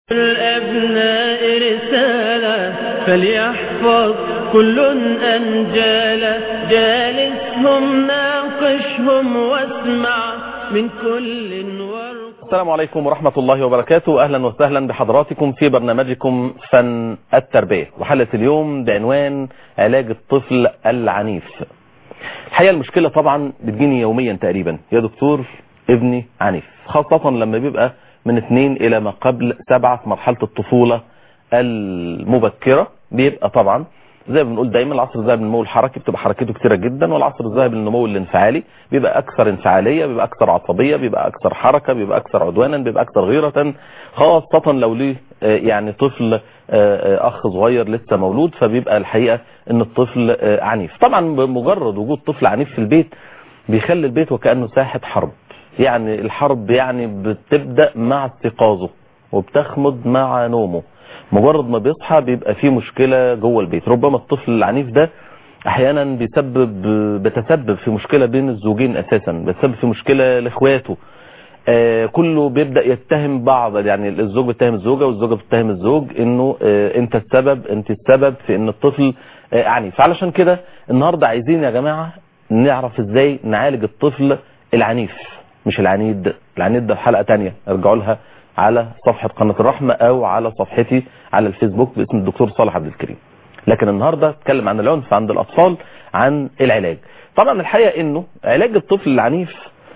الأبناء رسالة فليحفظ كل أنجالا جالسهم ناقشهم واسمع من كل ورق السلام عليكم ورحمة الله وبركاته أهلا وسهلا بحضراتكم في برنامجكم فن التربية وحلقة اليوم بعنوان علاج الطفل العنيف الحقيقة المشكلة طبعا بتجيني يوميا تقريبا يا دكتور ابني عنيف خاصة لما بيبقى من اثنين الى ما قبل سبعة في مرحلة الطفولة المبكرة بيبقى طبعا زي ما بنقول دايما العصر الذهبي للنمو الحركي بتبقى حركته كتيرة جدا والعصر الذهبي للنمو الانفعالي بيبقى اكثر انفعالية بيبقى اكثر عصبية بيبقى اكثر حركة بيبقى اكثر عدوانا بيبقى اكثر غيرة خاصة لو ليه آه، يعني طفل آه، آه، اخ صغير لسه مولود فبيبقى الحقيقة ان الطفل آه، عنيف طبعا بمجرد وجود طفل عنيف في البيت بيخلي البيت وكأنه ساحة حرب يعني الحرب يعني بتبدأ مع استيقاظه وبتخمد مع نومه مجرد ما بيصحى بيبقى فيه مشكلة جوه البيت ربما الطفل العنيف ده احيانا بيسبب بتسبب في مشكلة بين الزوجين اساسا بتسبب في مشكلة لاخواته آه كله بيبدأ يتهم بعض يعني الزوج بيتهم الزوجة والزوجة بتتهم الزوج انه آه انت السبب انت السبب في ان الطفل آه عنيف علشان كده النهاردة عايزين يا جماعة نعرف ازاي نعالج الطفل العنيف مش العنيد العنيد ده في حلقة تانية ارجعوا لها على صفحة قناة الرحمة او على صفحتي على الفيسبوك باسم الدكتور صالح عبد الكريم لكن النهاردة اتكلم عن العنف عند الاطفال عن العلاج طبعا الحقيقة انه علاج الطفل العنيف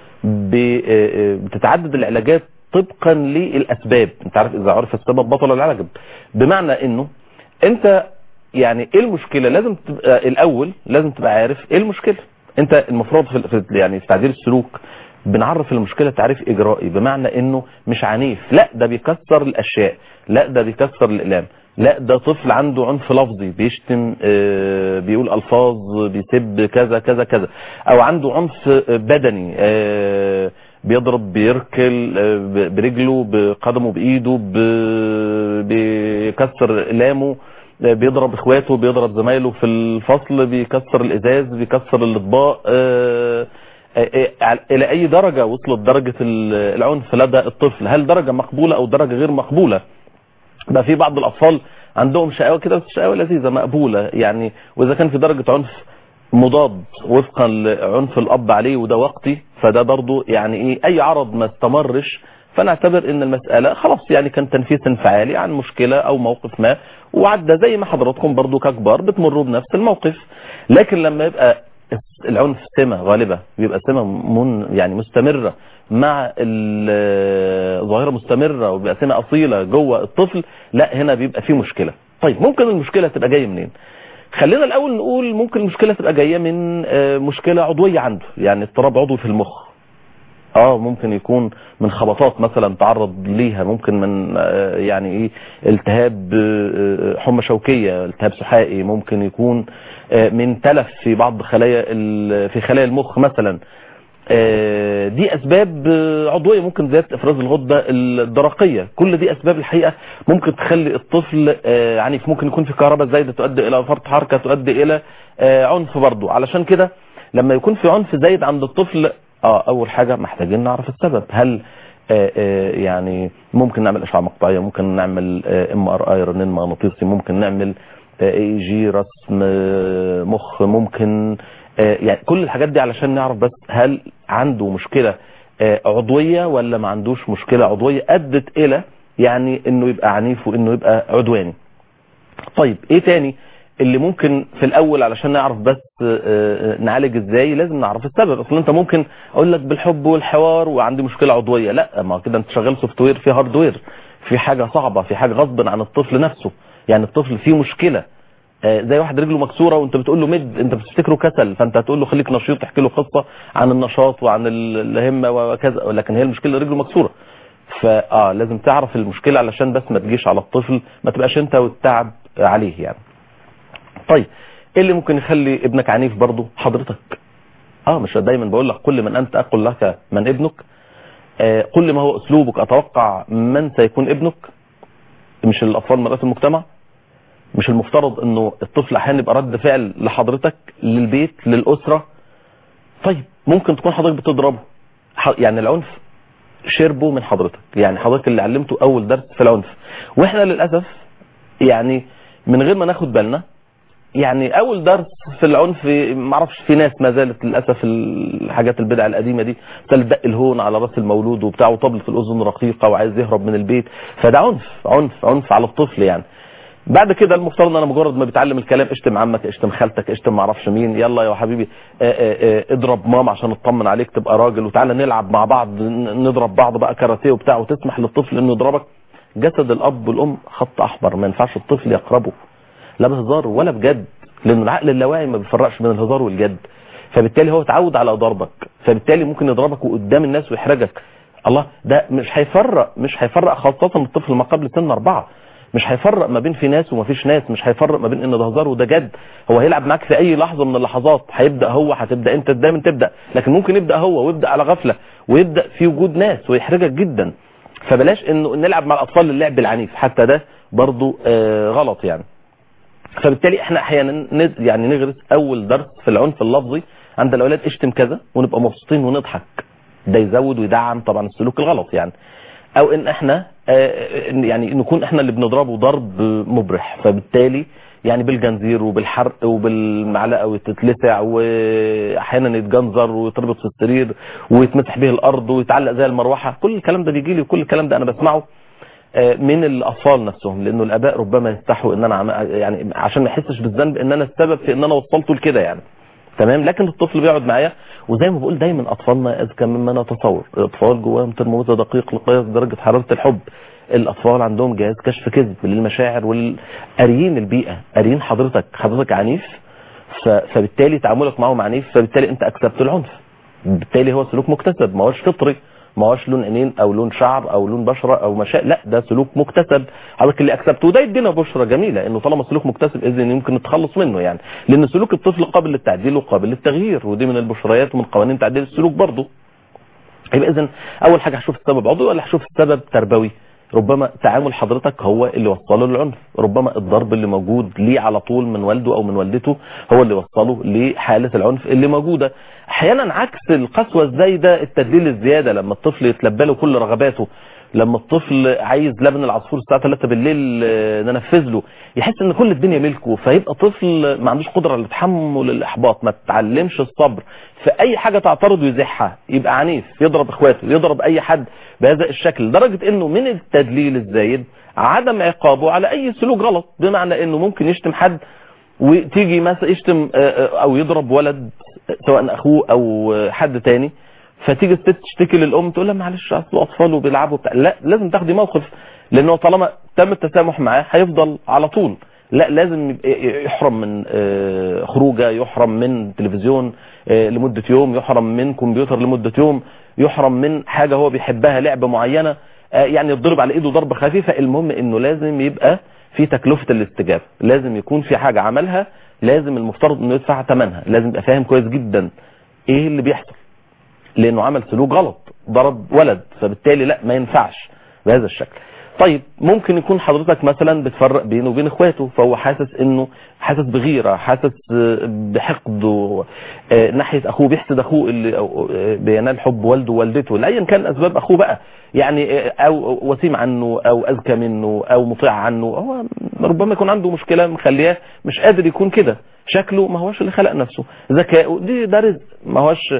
ب- بتتعدد العلاجات طبقا للاسباب انت عارف اذا عرف السبب بطل العلاج بمعنى انه انت يعني ايه المشكلة لازم تبقى الاول لازم تبقى عارف ايه المشكلة انت المفروض في في- يعني في تعديل السلوك بنعرف المشكلة تعريف اجرائي بمعنى انه مش عنيف لا ده بيكسر الاشياء لا ده بيكسر الاقلام لا ده طفل عنده عنف لفظي بيشتم آه، بيقول الفاظ بيسب كذا كذا كذا او عنده عنف بدني آه، بيضرب بيركل آه، ب- برجله بقدمه بايده ب- بيكسر اقلامه آه، بيضرب اخواته بيضرب زمايله في الفصل بيكسر الازاز بيكسر الاطباق آه، آه، آه، الى اي درجة وصلت درجة ال- العنف لدى الطفل هل درجة مقبولة او درجة غير مقبولة بقى في بعض الاطفال عندهم شقاوة كده بس شقاوة لذيذة مقبولة يعني واذا كان في درجة عنف مضاد وفقا لعنف الاب عليه وده وقتي فده برضو يعني ايه اي عرض ما استمرش فنعتبر ان المسألة خلاص يعني كان تنفيذ انفعالي عن مشكلة او موقف ما وعدى زي ما حضراتكم برضو ككبار بتمروا بنفس الموقف لكن لما يبقى العنف سمة غالبة بيبقى سمة من يعني مستمرة مع ال- ظاهرة مستمرة وبيبقى سمة أصيلة جوه الطفل لا هنا بيبقى فيه مشكلة طيب ممكن المشكلة تبقى جاية منين خلينا الأول نقول ممكن المشكلة تبقى جاية من آه، مشكلة عضوية عنده يعني اضطراب عضوي في المخ اه ممكن يكون من خبطات مثلا تعرض ليها ممكن من آه، يعني ايه التهاب آه، حمى شوكية التهاب سحائي ممكن يكون آه، من تلف في بعض خلايا ال- في خلايا المخ مثلا آه، دي اسباب آه، عضويه ممكن زياده افراز الغده الدرقيه كل دي اسباب الحقيقه ممكن تخلي الطفل آه، يعني ممكن يكون في كهرباء زايده تؤدي الى فرط حركه تؤدي الى آه، عنف برضه علشان كده لما يكون في عنف زايد عند الطفل اه اول حاجه محتاجين نعرف السبب هل آه، آه، يعني ممكن نعمل اشعه مقطعيه ممكن نعمل ام ار اي رنين مغناطيسي ممكن نعمل اي جي رسم آه، مخ ممكن آه، يعني كل الحاجات دي علشان نعرف بس هل عنده مشكلة آه، عضوية ولا ما عندوش مشكلة عضوية ادت الى يعني انه يبقى عنيف وانه يبقى عدواني طيب ايه تاني اللي ممكن في الاول علشان نعرف بس آه، آه، نعالج ازاي لازم نعرف السبب اصل انت ممكن اقول لك بالحب والحوار وعندي مشكلة عضوية لا ما كده انت شغال سوفت وير في هاردوير في حاجة صعبة في حاجة غصب عن الطفل نفسه يعني الطفل فيه مشكلة آه، زي واحد رجله مكسوره وانت بتقول له مد انت بتفتكره كسل فانت هتقول له خليك نشيط تحكي له قصه عن النشاط وعن ال- الهمه وكذا لكن هي المشكله رجله مكسوره فاه لازم تعرف المشكله علشان بس ما تجيش على الطفل ما تبقاش انت والتعب عليه يعني طيب ايه اللي ممكن يخلي ابنك عنيف برضه حضرتك اه مش دايما بقول لك كل من انت اقول لك من ابنك آه كل ما هو اسلوبك اتوقع من سيكون ابنك مش الاطفال مرات المجتمع مش المفترض انه الطفل احيانا يبقى رد فعل لحضرتك للبيت للاسره طيب ممكن تكون حضرتك بتضربه ح- يعني العنف شربوا من حضرتك يعني حضرتك اللي علمته اول درس في العنف واحنا للاسف يعني من غير ما ناخد بالنا يعني اول درس في العنف ما اعرفش في ناس ما زالت للاسف الحاجات البدع القديمه دي دق الهون على راس المولود وبتاع وطبلة الاذن رقيقه وعايز يهرب من البيت فده عنف عنف عنف على الطفل يعني بعد كده المفترض ان انا مجرد ما بتعلم الكلام اشتم عمك اشتم خالتك اشتم ما اعرفش مين يلا يا حبيبي اه اه اه اضرب ماما عشان اطمن عليك تبقى راجل وتعالى نلعب مع بعض نضرب بعض بقى كاراتيه وبتاع وتسمح للطفل انه يضربك جسد الاب والام خط احمر ما ينفعش الطفل يقربه لا بهزار ولا بجد لان العقل اللاواعي ما بيفرقش بين الهزار والجد فبالتالي هو اتعود على ضربك فبالتالي ممكن يضربك وقدام الناس ويحرجك الله ده مش هيفرق مش هيفرق خاصة الطفل ما قبل سن أربعة مش هيفرق ما بين في ناس وما فيش ناس مش هيفرق ما بين ان ده هزار وده جد هو هيلعب معاك في اي لحظة من اللحظات هيبدأ هو هتبدأ انت دايما تبدأ لكن ممكن يبدأ هو ويبدأ على غفلة ويبدأ في وجود ناس ويحرجك جدا فبلاش انه نلعب مع الاطفال اللعب العنيف حتى ده برضو آه غلط يعني فبالتالي احنا احيانا يعني نغرس اول درس في العنف اللفظي عند الاولاد اشتم كذا ونبقى مبسوطين ونضحك ده يزود ويدعم طبعا السلوك الغلط يعني او ان احنا يعني نكون احنا اللي بنضربه ضرب مبرح فبالتالي يعني بالجنزير وبالحرق وبالمعلقه وتتلسع واحيانا يتجنزر ويتربط في السرير ويتمسح به الارض ويتعلق زي المروحه كل الكلام ده بيجي لي وكل الكلام ده انا بسمعه من الاطفال نفسهم لانه الاباء ربما يستحوا ان انا يعني عشان ما يحسش بالذنب ان انا السبب في ان انا وصلته لكده يعني تمام لكن الطفل بيقعد معايا وزي ما بقول دايما اطفالنا اذكى مما نتصور الاطفال جواهم ترمومتر دقيق لقياس درجه حراره الحب الاطفال عندهم جهاز كشف كذب للمشاعر والقاريين البيئه قاريين حضرتك حضرتك عنيف فبالتالي تعاملك معهم عنيف فبالتالي انت اكسبت العنف بالتالي هو سلوك مكتسب ما هوش فطري ما هوش لون عينين او لون شعر او لون بشره او مشاء لا ده سلوك مكتسب حضرتك اللي اكسبته وده يدينا بشرى جميله انه طالما سلوك مكتسب اذا يمكن نتخلص منه يعني لان سلوك الطفل قابل للتعديل وقابل للتغيير ودي من البشريات ومن قوانين تعديل السلوك برضه يبقى اذا اول حاجه هشوف السبب عضوي ولا هشوف السبب تربوي ربما تعامل حضرتك هو اللي وصله للعنف ربما الضرب اللي موجود ليه على طول من والده او من والدته هو اللي وصله لحالة العنف اللي موجودة احيانا عكس القسوة الزايدة التدليل الزيادة لما الطفل يتلبى له كل رغباته لما الطفل عايز لبن العصفور الساعة 3 بالليل ننفذ له يحس ان كل الدنيا ملكه فيبقى طفل ما عندوش قدرة على تحمل الاحباط ما تعلمش الصبر في اي حاجة تعترض ويزحها يبقى عنيف يضرب اخواته يضرب اي حد بهذا الشكل لدرجة انه من التدليل الزايد عدم عقابه على اي سلوك غلط بمعنى انه ممكن يشتم حد وتيجي مثلا يشتم او يضرب ولد سواء اخوه او حد تاني فتيجي الست تشتكي للام تقول لها معلش اصل اطفال وبيلعبوا بتاع لا لازم تاخدي موقف لانه طالما تم التسامح معاه هيفضل على طول لا لازم يحرم من خروجه يحرم من تلفزيون لمدة يوم يحرم من كمبيوتر لمدة يوم يحرم من حاجة هو بيحبها لعبة معينة يعني يضرب على ايده ضربة خفيفة المهم انه لازم يبقى في تكلفة الاستجابة لازم يكون في حاجة عملها لازم المفترض انه يدفع ثمنها لازم يبقى فاهم كويس جدا ايه اللي بيحصل لانه عمل سلوك غلط ضرب ولد فبالتالي لا ما ينفعش بهذا الشكل طيب ممكن يكون حضرتك مثلا بتفرق بينه وبين اخواته فهو حاسس انه حاسس بغيرة حاسس بحقد ناحية اخوه بيحسد اخوه اللي بينال حب والده ووالدته لايا كان اسباب اخوه بقى يعني او وسيم عنه او اذكى منه او مطيع عنه هو ربما يكون عنده مشكلة مخلياه مش قادر يكون كده شكله ما هوش اللي خلق نفسه ذكائه دي ده رزق ما هوش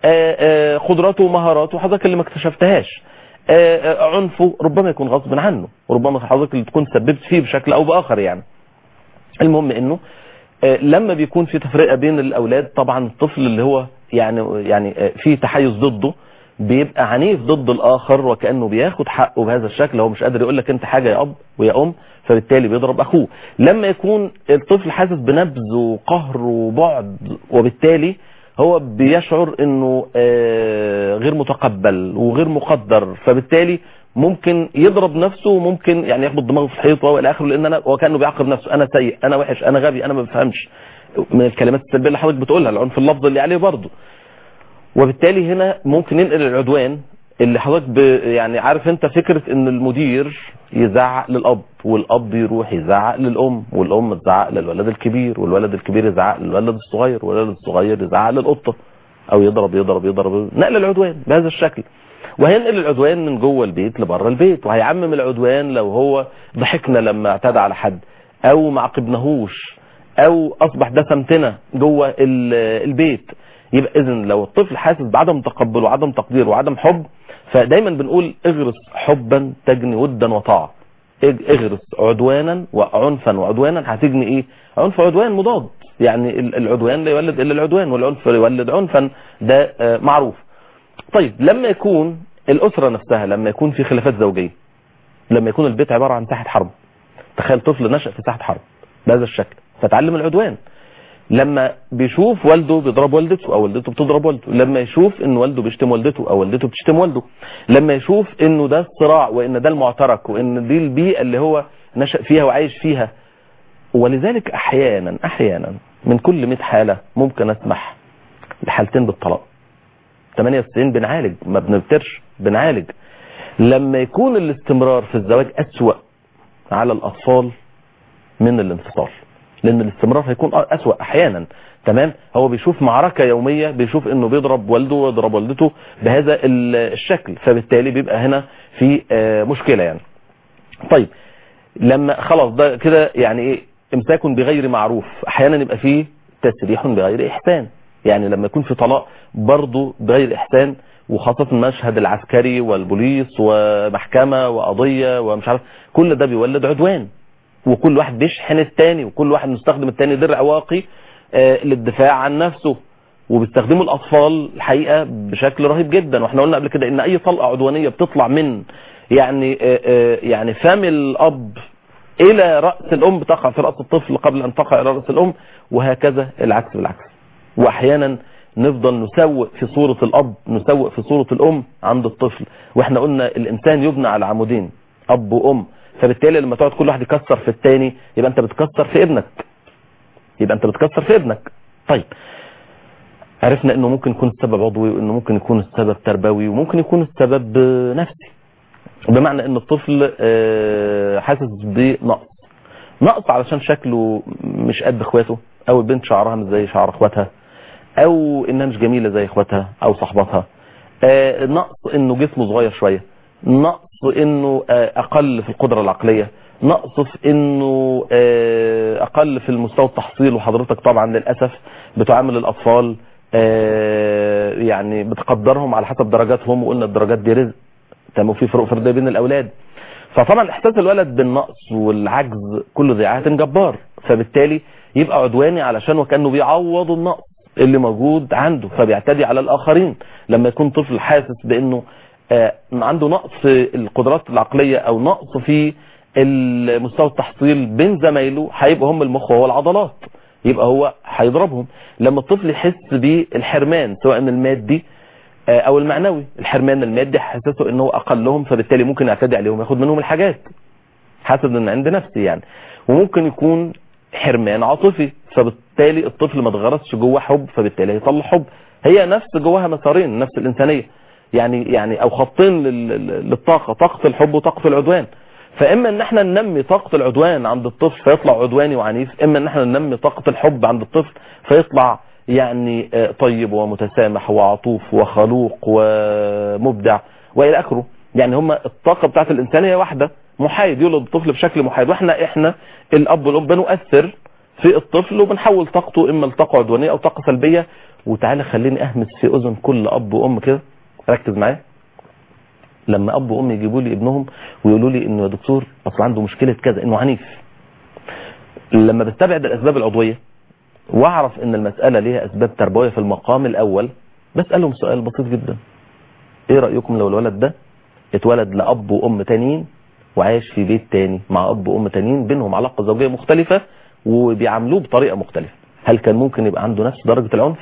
قدراته ومهاراته حضرتك اللي ما اكتشفتهاش عنفه ربما يكون غصب عنه وربما حضرتك اللي تكون سببت فيه بشكل او باخر يعني المهم انه لما بيكون في تفرقه بين الاولاد طبعا الطفل اللي هو يعني يعني في تحيز ضده بيبقى عنيف ضد الاخر وكانه بياخد حقه بهذا الشكل هو مش قادر يقول لك انت حاجه يا اب ويا ام فبالتالي بيضرب اخوه لما يكون الطفل حاسس بنبذ وقهر وبعد وبالتالي هو بيشعر انه غير متقبل وغير مقدر فبالتالي ممكن يضرب نفسه وممكن يعني يخبط دماغه في الحيطه والى اخره لان انا وكانه بيعاقب نفسه انا سيء انا وحش انا غبي انا ما بفهمش من الكلمات السلبيه اللي حضرتك بتقولها العنف اللفظ اللي عليه برضه وبالتالي هنا ممكن ينقل العدوان اللي حضرتك ب... يعني عارف انت فكره ان المدير يزعق للاب والاب يروح يزعق للام والام تزعق للولد الكبير والولد الكبير يزعق للولد الصغير والولد الصغير يزعق للقطه او يضرب يضرب يضرب نقل العدوان بهذا الشكل وهينقل العدوان من جوه البيت لبره البيت وهيعمم العدوان لو هو ضحكنا لما اعتدى على حد او ما عاقبناهوش او اصبح ده سمتنا جوه ال- البيت يبقى اذا لو الطفل حاسس بعدم تقبل وعدم تقدير وعدم حب فدايما بنقول اغرس حبا تجني ودا وطاعه اج- اغرس عدوانا وعنفا وعدوانا هتجني ايه عنف وعدوان مضاد يعني ال- العدوان لا يولد الا العدوان والعنف يولد عنفا ده آه، معروف طيب لما يكون الاسره نفسها لما يكون في خلافات زوجيه لما يكون البيت عباره عن ساحه حرب تخيل طفل نشأ في ساحه حرب بهذا الشكل فتعلم العدوان لما بيشوف والده بيضرب والدته او والدته بتضرب والده لما يشوف ان والده بيشتم والدته او والدته بتشتم والده لما يشوف انه ده الصراع وان ده المعترك وان دي البيئه اللي هو نشأ فيها وعايش فيها ولذلك احيانا احيانا من كل 100 حاله ممكن اسمح لحالتين بالطلاق 98 بنعالج ما بنبترش بنعالج لما يكون الاستمرار في الزواج أسوأ على الأطفال من الانفصال لأن الاستمرار هيكون أسوأ أحيانا تمام هو بيشوف معركة يومية بيشوف انه بيضرب والده ويضرب والدته بهذا ال- الشكل فبالتالي بيبقى هنا في آه، مشكلة يعني طيب لما خلاص ده كده يعني ايه امساك بغير معروف احيانا يبقى فيه تسريح بغير احسان يعني لما يكون في طلاق برضه بغير احسان وخاصة المشهد العسكري والبوليس ومحكمة وقضية ومش عارف كل ده بيولد عدوان وكل واحد بيشحن التاني وكل واحد مستخدم التاني درع واقي آه، للدفاع عن نفسه وبيستخدموا الاطفال الحقيقه بشكل رهيب جدا واحنا قلنا قبل كده ان اي طلقه عدوانيه بتطلع من يعني آه، آه، يعني فم الاب الى راس الام تقع في راس الطفل قبل ان تقع الى راس الام وهكذا العكس بالعكس واحيانا نفضل نسوق في صورة الأب نسوق في صورة الأم عند الطفل واحنا قلنا الإنسان يبنى على عمودين أب وأم فبالتالي لما تقعد كل واحد يكسر في التاني يبقى أنت بتكسر في ابنك يبقى أنت بتكسر في ابنك طيب عرفنا انه ممكن يكون السبب عضوي وانه ممكن يكون السبب تربوي وممكن يكون السبب نفسي بمعنى ان الطفل آه، حاسس بنقص نقص علشان شكله مش قد اخواته او البنت شعرها مش زي شعر اخواتها او انها مش جميله زي اخواتها او صاحباتها آه، نقص انه جسمه صغير شويه نقص انه آه، اقل في القدره العقليه نقص في انه آه، اقل في المستوى التحصيل وحضرتك طبعا للاسف بتعامل الاطفال آه، يعني بتقدرهم على حسب درجاتهم وقلنا الدرجات دي رزق تمام وفي فروق فرديه بين الاولاد فطبعا احساس الولد بالنقص والعجز كل ذي عهد جبار فبالتالي يبقى عدواني علشان وكانه بيعوض النقص اللي موجود عنده فبيعتدي على الاخرين لما يكون طفل حاسس بانه آه، عنده نقص في القدرات العقليه او نقص في المستوى التحصيل بين زمايله هيبقى هم المخ وهو العضلات يبقى هو هيضربهم لما الطفل يحس بالحرمان سواء المادي آه، او المعنوي الحرمان المادي حسسه انه اقلهم فبالتالي ممكن يعتدي عليهم ياخد منهم الحاجات حسب من عند نفسي يعني وممكن يكون حرمان عاطفي فبالتالي الطفل ما اتغرسش جوه حب فبالتالي هيطلع حب هي نفس جواها مسارين نفس الانسانيه يعني يعني او خطين لل- لل- للطاقه طاقه الحب وطاقه العدوان فاما ان احنا ننمي طاقه العدوان عند الطفل فيطلع عدواني وعنيف اما ان احنا ننمي طاقه الحب عند الطفل فيطلع يعني آه، طيب ومتسامح وعطوف وخلوق ومبدع والى اخره يعني هم الطاقه بتاعت الانسان هي واحده محايد يولد الطفل بشكل محايد واحنا احنا الاب والام بنؤثر في الطفل وبنحول طاقته اما لطاقه عدوانيه او طاقه سلبيه وتعالى خليني اهمس في اذن كل اب وام كده ركز معايا لما اب وام يجيبوا لي ابنهم ويقولوا لي انه يا دكتور اصل عنده مشكله كذا انه عنيف لما بستبعد الاسباب العضويه واعرف ان المساله ليها اسباب تربويه في المقام الاول بسالهم سؤال بسيط جدا ايه رايكم لو الولد ده اتولد لاب وام تانيين وعايش في بيت تاني مع اب وام تانيين بينهم علاقه زوجيه مختلفه وبيعاملوه بطريقه مختلفه هل كان ممكن يبقى عنده نفس درجه العنف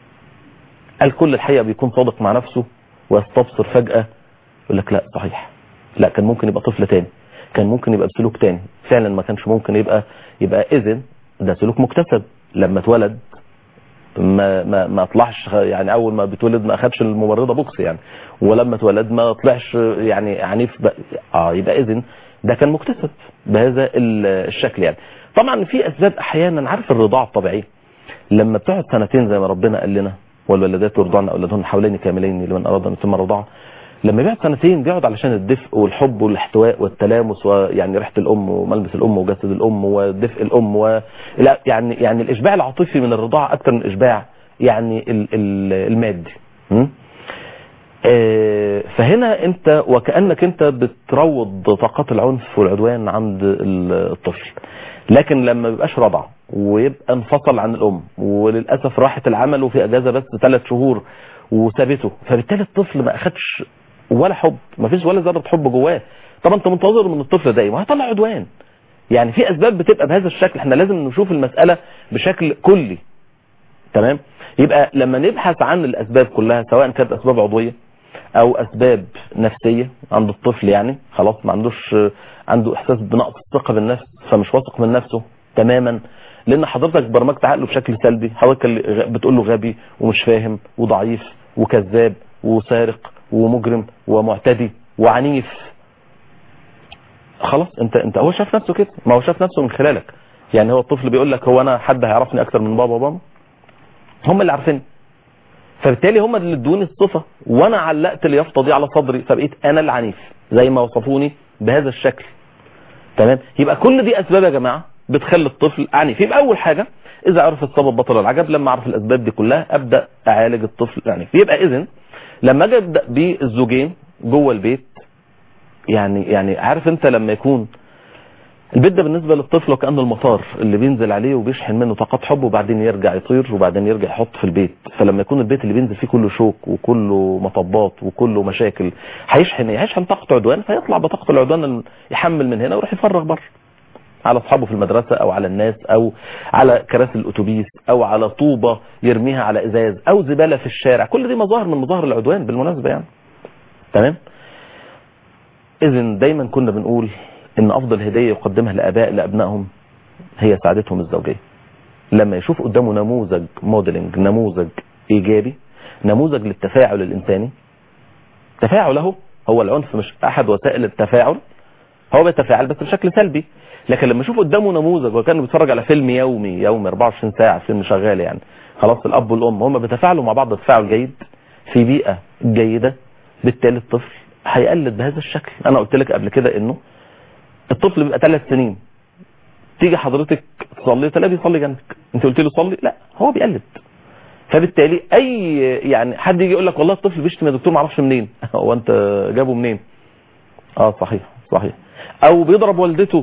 الكل الحقيقه بيكون صادق مع نفسه ويستبصر فجاه يقول لك لا صحيح لا كان ممكن يبقى طفل تاني كان ممكن يبقى بسلوك تاني فعلا ما كانش ممكن يبقى يبقى اذن ده سلوك مكتسب لما اتولد ما ما ما طلعش يعني اول ما بيتولد ما اخدش الممرضه بوكس يعني ولما اتولد ما طلعش يعني عنيف بقى اه يبقى اذن ده كان مكتسب بهذا ال- الشكل يعني طبعا في اسباب احيانا عارف الرضاعه الطبيعيه لما بتقعد سنتين زي ما ربنا قال لنا والولدات يرضعن اولادهن حولين كاملين لمن اراد ان يتم الرضاعه لما بيقعد سنتين بيقعد علشان الدفء والحب والاحتواء والتلامس ويعني ريحه الام وملمس الام وجسد الام ودفء الام و لا يعني يعني الاشباع العاطفي من الرضاعه اكثر من الاشباع يعني ال- ال- المادي م? آه، فهنا انت وكانك انت بتروض طاقات العنف والعدوان عند ال- الطفل لكن لما بيبقاش رضع ويبقى انفصل عن الام وللاسف راحت العمل وفي اجازه بس ثلاث شهور وسابته فبالتالي الطفل ما اخدش ولا حب ما فيش ولا ذره حب جواه طب انت منتظر من الطفل ده ايه ما هيطلع عدوان يعني في اسباب بتبقى بهذا الشكل احنا لازم نشوف المساله بشكل كلي تمام يبقى لما نبحث عن الاسباب كلها سواء كانت اسباب عضويه او اسباب نفسيه عند الطفل يعني خلاص ما عندوش عنده احساس بنقص الثقه بالنفس فمش واثق من نفسه تماما لان حضرتك برمجت عقله بشكل سلبي حضرتك اللي غ- بتقول له غبي ومش فاهم وضعيف وكذاب وسارق ومجرم ومعتدي وعنيف خلاص انت انت هو شاف نفسه كده ما هو شاف نفسه من خلالك يعني هو الطفل بيقول لك هو انا حد هيعرفني اكتر من بابا وماما هم اللي عارفيني فبالتالي هم اللي ادوني الصفه وانا علقت اليافطه دي على صدري فبقيت انا العنيف زي ما وصفوني بهذا الشكل تمام يبقى كل دي اسباب يا جماعه بتخلي الطفل عنيف يبقى اول حاجه اذا عرف السبب بطل العجب لما اعرف الاسباب دي كلها ابدا اعالج الطفل العنيف يبقى اذا لما اجي ابدا بالزوجين جوه البيت يعني يعني عارف انت لما يكون البيت ده بالنسبه للطفل وكانه المطار اللي بينزل عليه وبيشحن منه طاقات حب وبعدين يرجع يطير وبعدين يرجع يحط في البيت فلما يكون البيت اللي بينزل فيه كله شوك وكله مطبات وكله مشاكل هيشحن ايه هيشحن طاقه عدوان فيطلع بطاقه العدوان يحمل من هنا ويروح يفرغ بره على اصحابه في المدرسه او على الناس او على كراسي الاتوبيس او على طوبه يرميها على ازاز او زباله في الشارع كل دي مظاهر من مظاهر العدوان بالمناسبه يعني تمام اذا دايما كنا بنقول ان افضل هديه يقدمها الاباء لابنائهم هي سعادتهم الزوجيه لما يشوف قدامه نموذج موديلنج نموذج ايجابي نموذج للتفاعل الانساني تفاعل اهو هو العنف مش احد وسائل التفاعل هو بيتفاعل بس بشكل سلبي لكن لما يشوف قدامه نموذج وكان بيتفرج على فيلم يومي يومي 24 ساعه فيلم شغال يعني خلاص الاب والام هم بيتفاعلوا مع بعض تفاعل جيد في بيئه جيده بالتالي الطفل هيقلد بهذا الشكل انا قلت لك قبل كده انه الطفل بيبقى ثلاث سنين تيجي حضرتك تصلي تلاقيه بيصلي جنبك انت قلت له صلي لا هو بيقلد فبالتالي اي يعني حد يجي يقول لك والله الطفل بيشتم يا دكتور ما اعرفش منين هو انت جابه منين اه صحيح صحيح او بيضرب والدته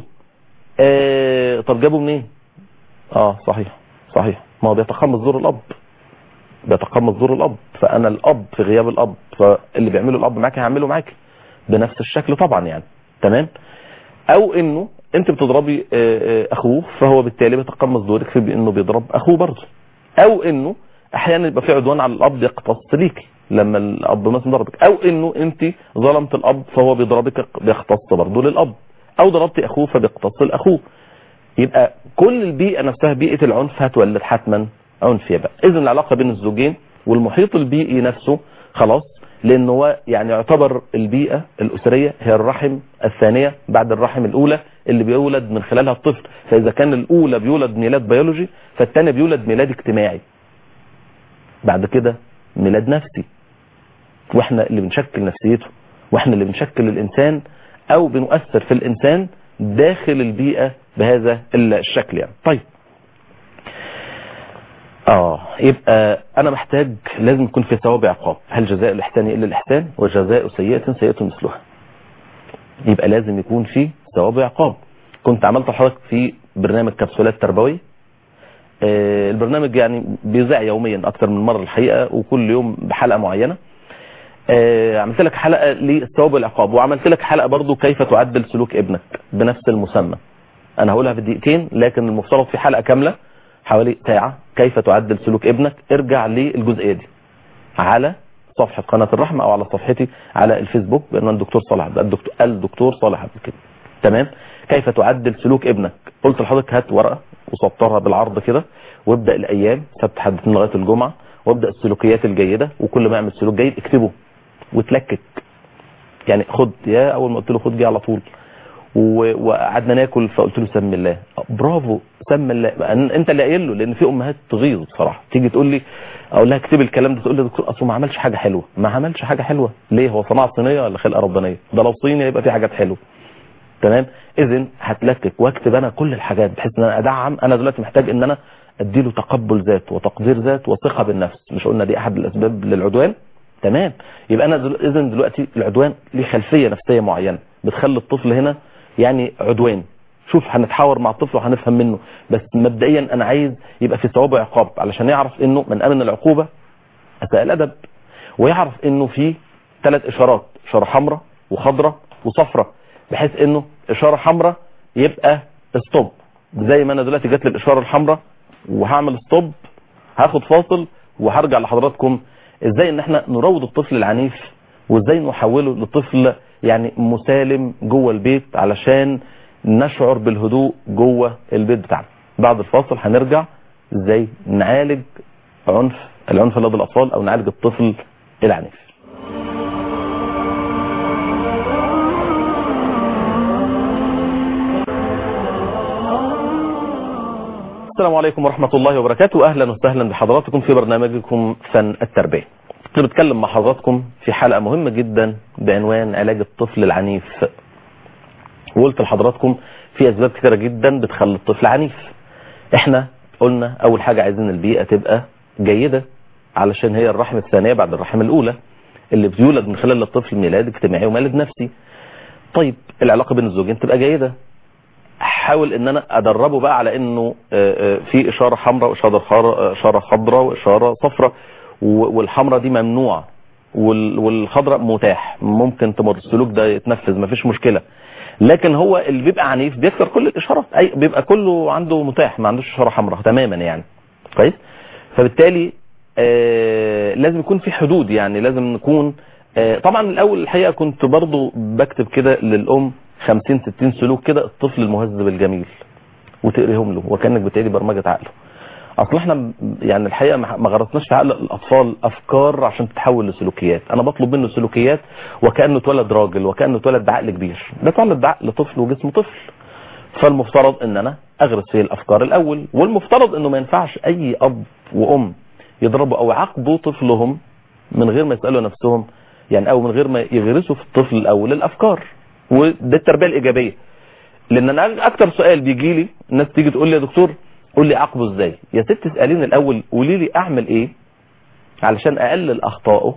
آه طب جابه منين اه صحيح صحيح ما هو بيتقمص دور الاب بيتقمص دور الاب فانا الاب في غياب الاب فاللي بيعمله الاب معاك هيعمله معاك بنفس الشكل طبعا يعني تمام او انه انت بتضربي آه، آه، اخوه فهو بالتالي بيتقمص دورك في انه بيضرب اخوه برضه او انه احيانا يبقى في عدوان على الاب يقتص ليك لما الاب مثلا ضربك او انه انت ظلمت الاب فهو بيضربك بيختص برضه للاب او ضربت اخوه فبيقتص لاخوه يبقى كل البيئه نفسها بيئه العنف هتولد حتما عنف يبقى اذا العلاقه بين الزوجين والمحيط البيئي نفسه خلاص لان هو يعني يعتبر البيئه الاسريه هي الرحم الثانيه بعد الرحم الاولى اللي بيولد من خلالها الطفل فاذا كان الاولى بيولد ميلاد بيولوجي فالثانيه بيولد ميلاد اجتماعي بعد كده ميلاد نفسي واحنا اللي بنشكل نفسيته واحنا اللي بنشكل الانسان او بنؤثر في الانسان داخل البيئه بهذا الشكل يعني طيب اه يبقى انا محتاج لازم يكون في ثواب عقاب هل جزاء الاحسان الا الاحسان وجزاء سيئه سيئه مثلها يبقى لازم يكون في ثواب عقاب كنت عملت لحضرتك في برنامج كبسولات تربويه آه، البرنامج يعني بيذاع يوميا اكتر من مره الحقيقه وكل يوم بحلقه معينه آه، عملت لك حلقه للثواب والعقاب وعملت لك حلقه برضو كيف تعدل سلوك ابنك بنفس المسمى انا هقولها في دقيقتين لكن المفترض في حلقه كامله حوالي ساعه كيف تعدل سلوك ابنك ارجع للجزئيه دي على صفحه قناه الرحمه او على صفحتي على الفيسبوك بان الدكتور صالح عبد الدكتور الدكتور صالح عبد كده تمام كيف تعدل سلوك ابنك قلت لحضرتك هات ورقه وسطرها بالعرض كده وابدا الايام سبت حد اثنين لغايه الجمعه وابدا السلوكيات الجيده وكل ما يعمل سلوك جيد اكتبه وتلكك يعني خد يا اول ما قلت له خد جه على طول و- وقعدنا ناكل فقلت له سم الله برافو سم الله بقى أن- انت اللي قايل له لان في امهات تغيظ بصراحه تيجي تقول لي اقول لها اكتبي الكلام ده تقول لي يا دكتور اصله ما عملش حاجه حلوه ما عملش حاجه حلوه ليه هو صناعه صينيه ولا خلقه ربانيه ده لو صيني يبقى في حاجات حلوه تمام اذا هتلكك واكتب انا كل الحاجات بحيث ان انا ادعم انا دلوقتي محتاج ان انا اديله تقبل ذات وتقدير ذات وثقه بالنفس مش قلنا دي احد الاسباب للعدوان تمام يبقى انا دل... اذا دلوقتي العدوان ليه خلفيه نفسيه معينه بتخلي الطفل هنا يعني عدوان شوف هنتحاور مع الطفل وهنفهم منه بس مبدئيا انا عايز يبقى في ثواب وعقاب علشان يعرف انه من امن العقوبه اساء الادب ويعرف انه في ثلاث اشارات اشاره حمراء وخضراء وصفراء بحيث انه اشاره حمراء يبقى ستوب زي ما انا دلوقتي جات لي الاشاره الحمراء وهعمل ستوب هاخد فاصل وهرجع لحضراتكم ازاي ان احنا نروض الطفل العنيف وازاي نحوله لطفل يعني مسالم جوه البيت علشان نشعر بالهدوء جوه البيت بتاعنا بعد الفاصل هنرجع ازاي نعالج عنف العنف لدى الاطفال او نعالج الطفل العنيف السلام عليكم ورحمة الله وبركاته أهلا وسهلا بحضراتكم في برنامجكم فن التربية كنت بتكلم مع حضراتكم في حلقة مهمة جدا بعنوان علاج الطفل العنيف وقلت لحضراتكم في أسباب كثيرة جدا بتخلي الطفل عنيف احنا قلنا أول حاجة عايزين البيئة تبقى جيدة علشان هي الرحم الثانية بعد الرحم الأولى اللي بيولد من خلال الطفل ميلاد اجتماعي وميلاد نفسي طيب العلاقة بين الزوجين تبقى جيدة حاول ان انا ادربه بقى على انه آه، آه، في اشاره حمراء واشاره خار- اشاره خضراء واشاره صفراء والحمراء دي ممنوع وال- والخضراء متاح ممكن تمر السلوك ده يتنفذ مفيش مشكله لكن هو اللي بيبقى عنيف بيكسر كل الاشارات اي بيبقى كله عنده متاح ما عندوش اشاره حمراء تماما يعني كويس فبالتالي آه لازم يكون في حدود يعني لازم نكون آه طبعا الاول الحقيقه كنت برضو بكتب كده للام 50 60 سلوك كده الطفل المهذب الجميل وتقريهم له وكانك بتقري برمجه عقله اصل احنا م- يعني الحقيقه ما ما غرسناش في عقل الاطفال افكار عشان تتحول لسلوكيات انا بطلب منه سلوكيات وكانه اتولد راجل وكانه اتولد بعقل كبير ده اتولد بعقل طفل وجسم طفل فالمفترض ان انا اغرس فيه الافكار الاول والمفترض انه ما ينفعش اي اب وام يضربوا او يعاقبوا طفلهم من غير ما يسالوا نفسهم يعني او من غير ما يغرسوا في الطفل الاول الافكار وده التربيه الايجابيه لان انا اكتر سؤال بيجي لي الناس تيجي تقول لي يا دكتور قول لي اعاقبه ازاي يا ست اساليني الاول قولي لي اعمل ايه علشان اقلل اخطائه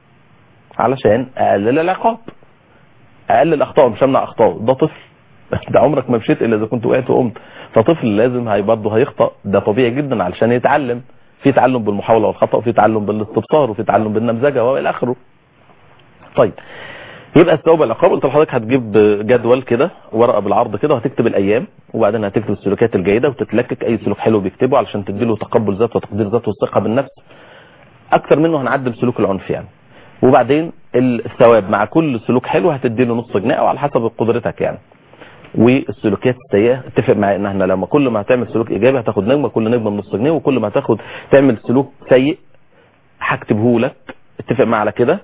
علشان اقلل العقاب اقلل اخطائه مش امنع اخطائه ده طفل ده عمرك ما مشيت الا اذا كنت وقعت وقمت فطفل لازم هي برضه هيخطا ده طبيعي جدا علشان يتعلم في تعلم بالمحاوله والخطا وفي تعلم بالاستبصار وفي تعلم بالنمذجه والى اخره طيب يبقى الثواب العقاب قلت لحضرتك هتجيب جدول كده ورقه بالعرض كده وهتكتب الايام وبعدين هتكتب السلوكيات الجيده وتتلكك اي سلوك حلو بيكتبه علشان تديله تقبل ذات وتقدير ذات والثقه بالنفس اكتر منه هنعدل سلوك العنف يعني وبعدين الثواب مع كل سلوك حلو هتديله نص جنيه او على حسب قدرتك يعني والسلوكيات السيئه اتفق معايا ان احنا لما كل ما هتعمل سلوك ايجابي هتاخد نجمه كل نجمه بنص جنيه وكل ما هتاخد تعمل سلوك سيء هكتبه لك اتفق معايا على كده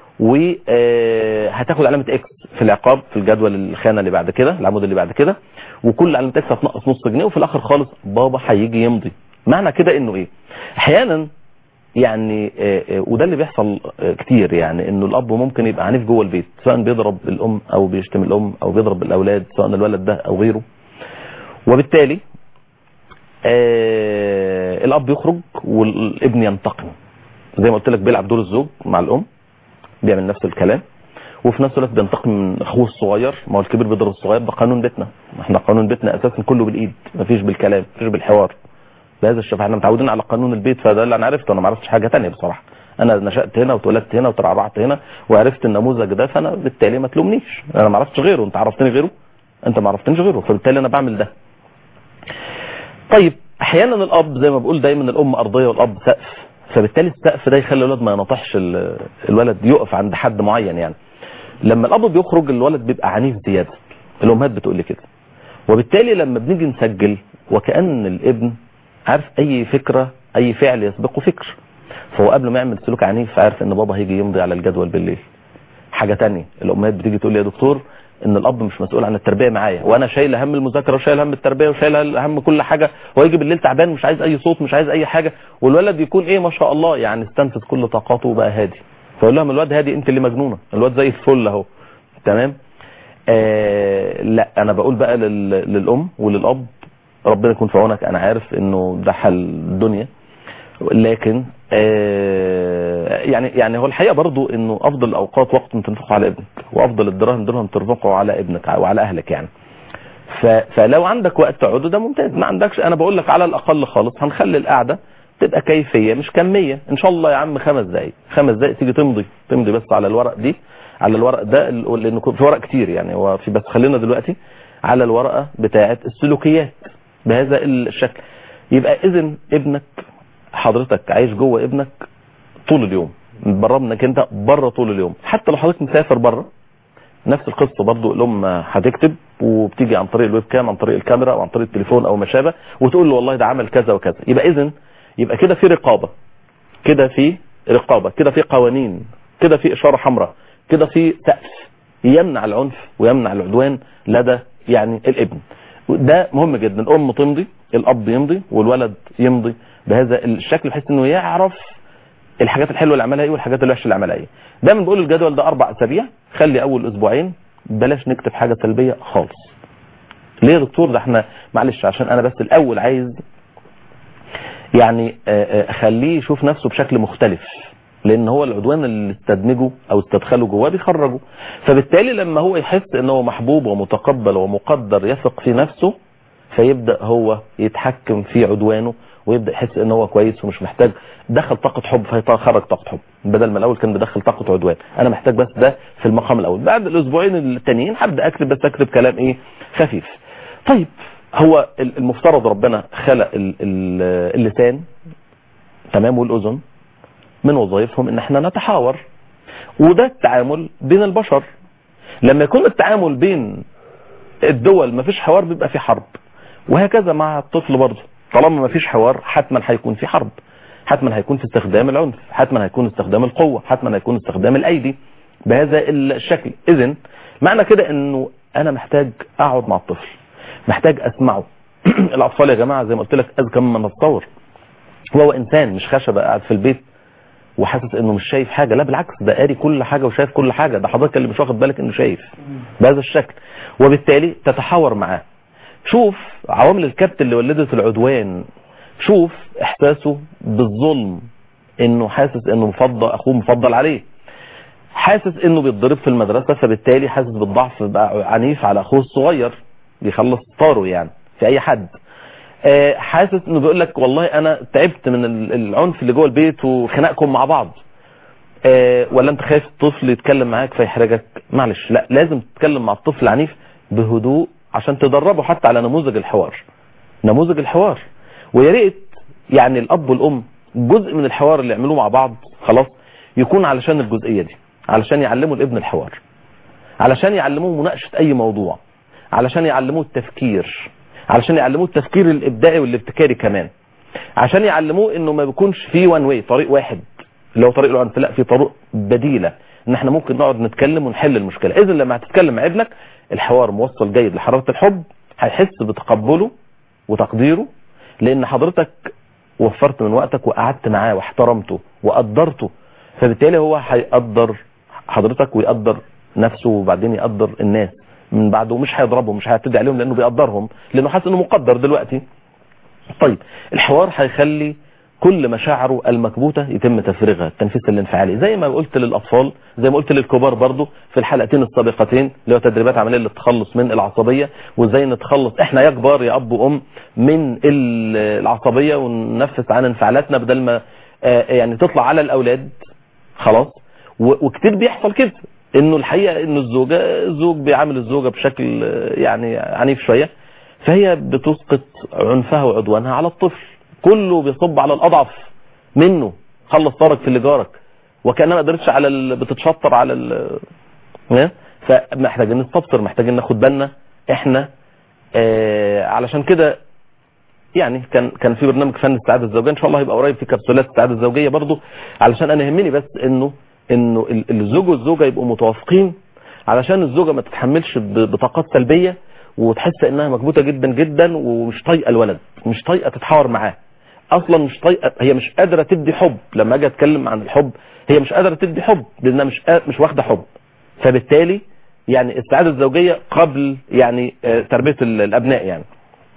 وهتاخد علامه اكس في العقاب في الجدول الخانه اللي بعد كده العمود اللي بعد كده وكل علامه اكس هتنقص نص جنيه وفي الاخر خالص بابا هيجي يمضي معنى كده انه ايه احيانا يعني آه، آه، وده اللي بيحصل آه، كتير يعني انه الاب ممكن يبقى عنيف جوه البيت سواء بيضرب الام او بيشتم الام او بيضرب الاولاد سواء الولد ده او غيره وبالتالي آه الاب يخرج والابن ينتقم زي ما قلت لك بيلعب دور الزوج مع الام بيعمل نفس الكلام وفي نفس الوقت بينتقم من اخوه الصغير ما هو الكبير بيضرب الصغير ده قانون بيتنا احنا قانون بيتنا اساسا كله بالايد مفيش بالكلام مفيش بالحوار بهذا الشكل احنا متعودين على قانون البيت فده اللي انا عرفته انا ما عرفتش حاجه ثانيه بصراحه انا نشات هنا واتولدت هنا وترعرعت هنا وعرفت النموذج ده فانا بالتالي ما تلومنيش انا ما عرفتش غيره انت عرفتني غيره انت ما عرفتنيش غيره فبالتالي انا بعمل ده طيب احيانا الاب زي ما بقول دايما الام ارضيه والاب سقف فبالتالي السقف ده يخلي الولد ما ينطحش ال- الولد يقف عند حد معين يعني لما الاب بيخرج الولد بيبقى عنيف زياده الامهات بتقول لي كده وبالتالي لما بنيجي نسجل وكأن الابن عارف اي فكرة اي فعل يسبقه فكر فهو قبل ما يعمل سلوك عنيف عارف ان بابا هيجي يمضي على الجدول بالليل حاجة تانية الامهات بتيجي تقول لي يا دكتور ان الاب مش مسؤول عن التربيه معايا وانا شايل هم المذاكره وشايل هم التربيه وشايل هم كل حاجه ويجي بالليل تعبان مش عايز اي صوت مش عايز اي حاجه والولد يكون ايه ما شاء الله يعني استنفذ كل طاقاته وبقى هادي فاقول لهم الواد هادي انت اللي مجنونه الواد زي الفل اهو تمام آه لا انا بقول بقى لل... للام وللاب ربنا يكون في عونك انا عارف انه ده حل الدنيا لكن آه يعني يعني هو الحقيقه برضو انه افضل الاوقات وقت تنفقه على ابنك وافضل الدراهم درهم تنفقه على ابنك وعلى اهلك يعني ف فلو عندك وقت تقعده ده ممتاز ما عندكش انا بقول لك على الاقل خالص هنخلي القعده تبقى كيفيه مش كميه ان شاء الله يا عم خمس دقائق خمس دقائق تيجي تمضي تمضي بس على الورق دي على الورق ده لانه في ورق كتير يعني هو في بس خلينا دلوقتي على الورقه بتاعه السلوكيات بهذا الشكل يبقى اذا ابنك حضرتك عايش جوه ابنك طول اليوم بره منك انت بره طول اليوم حتى لو حضرتك مسافر بره نفس القصه برضو الام هتكتب وبتيجي عن طريق الويب كام عن طريق الكاميرا او عن طريق التليفون او ما شابه وتقول له والله ده عمل كذا وكذا يبقى اذا يبقى كده في رقابه كده في رقابه كده في قوانين كده في اشاره حمراء كده في سقف يمنع العنف ويمنع العدوان لدى يعني الابن ده مهم جدا الام تمضي الاب يمضي والولد يمضي بهذا الشكل بحيث انه يعرف الحاجات الحلوه اللي عملها ايه والحاجات الوحشه اللي عملها ايه دايما بقول الجدول ده اربع اسابيع خلي اول اسبوعين بلاش نكتب حاجه سلبيه خالص ليه يا دكتور ده احنا معلش عشان انا بس الاول عايز يعني اخليه يشوف نفسه بشكل مختلف لان هو العدوان اللي استدمجه او استدخله جواه بيخرجه فبالتالي لما هو يحس ان هو محبوب ومتقبل ومقدر يثق في نفسه فيبدا هو يتحكم في عدوانه ويبدا يحس ان هو كويس ومش محتاج دخل طاقه حب فيخرج طاقه حب بدل ما الاول كان بدخل طاقه عدوان انا محتاج بس ده في المقام الاول بعد الاسبوعين التانيين هبدا اكتب بس اكتب كلام ايه خفيف طيب هو المفترض ربنا خلق اللسان تمام والاذن من وظائفهم ان احنا نتحاور وده التعامل بين البشر لما يكون التعامل بين الدول ما فيش حوار بيبقى في حرب وهكذا مع الطفل برضه طالما ما فيش حوار حتما هيكون في حرب حتما هيكون في استخدام العنف حتما هيكون استخدام القوة حتما هيكون استخدام الايدي بهذا الشكل اذا معنى كده انه انا محتاج اقعد مع الطفل محتاج اسمعه الاطفال يا جماعة زي ما قلت لك اذكى مما نتصور هو انسان مش خشبة قاعد في البيت وحاسس انه مش شايف حاجة لا بالعكس ده قاري كل حاجة وشايف كل حاجة ده حضرتك اللي مش واخد بالك انه شايف بهذا الشكل وبالتالي تتحاور معاه شوف عوامل الكبت اللي ولدت العدوان شوف احساسه بالظلم انه حاسس انه مفضل اخوه مفضل عليه حاسس انه بيتضرب في المدرسة فبالتالي حاسس بالضعف بقى عنيف على اخوه الصغير بيخلص طاره يعني في اي حد حاسس انه بيقول لك والله انا تعبت من العنف اللي جوه البيت وخناقكم مع بعض ولا انت خايف الطفل يتكلم معاك فيحرجك معلش لا لازم تتكلم مع الطفل العنيف بهدوء عشان تدربه حتى على نموذج الحوار نموذج الحوار ويا ريت يعني الاب والام جزء من الحوار اللي يعملوه مع بعض خلاص يكون علشان الجزئيه دي علشان يعلموا الابن الحوار علشان يعلموه مناقشه اي موضوع علشان يعلموه التفكير علشان يعلموه التفكير الابداعي والابتكاري كمان عشان يعلموه انه ما بيكونش في وان واي طريق واحد اللي هو طريق العنف لا في طرق بديله ان احنا ممكن نقعد نتكلم ونحل المشكله اذا لما هتتكلم مع ابنك الحوار موصل جيد لحراره الحب هيحس بتقبله وتقديره لان حضرتك وفرت من وقتك وقعدت معاه واحترمته وقدرته فبالتالي هو هيقدر حضرتك ويقدر نفسه وبعدين يقدر الناس من بعده مش هيضربهم مش هيعتدي عليهم لانه بيقدرهم لانه حاسس انه مقدر دلوقتي طيب الحوار هيخلي كل مشاعره المكبوتة يتم تفريغها التنفيذ الانفعالي زي ما قلت للأطفال زي ما قلت للكبار برضو في الحلقتين السابقتين اللي هو تدريبات عملية للتخلص من العصبية وازاي نتخلص احنا يا كبار يا أب وأم من العصبية وننفس عن انفعالاتنا بدل ما يعني تطلع على الأولاد خلاص وكتير بيحصل كده انه الحقيقة انه الزوجة الزوج بيعامل الزوجة بشكل يعني عنيف شوية فهي بتسقط عنفها وعدوانها على الطفل كله بيصب على الاضعف منه خلص طارك في اللي جارك وكانها ما قدرتش على ال... بتتشطر على ال... فمحتاجين نستبصر محتاجين ناخد بالنا احنا آه علشان كده يعني كان كان في برنامج فن السعاده الزوجيه ان شاء الله هيبقى قريب في كبسولات السعاده الزوجيه برضو علشان انا يهمني بس انه انه الزوج والزوجه يبقوا متوافقين علشان الزوجه ما تتحملش ب- بطاقات سلبيه وتحس انها مكبوته جدا جدا ومش طايقه الولد مش طايقه تتحاور معاه اصلا مش طايقه هي مش قادره تدي حب لما اجي اتكلم عن الحب هي مش قادره تدي حب لانها مش قا- مش واخده حب فبالتالي يعني السعاده الزوجيه قبل يعني آه، تربيه ال- الابناء يعني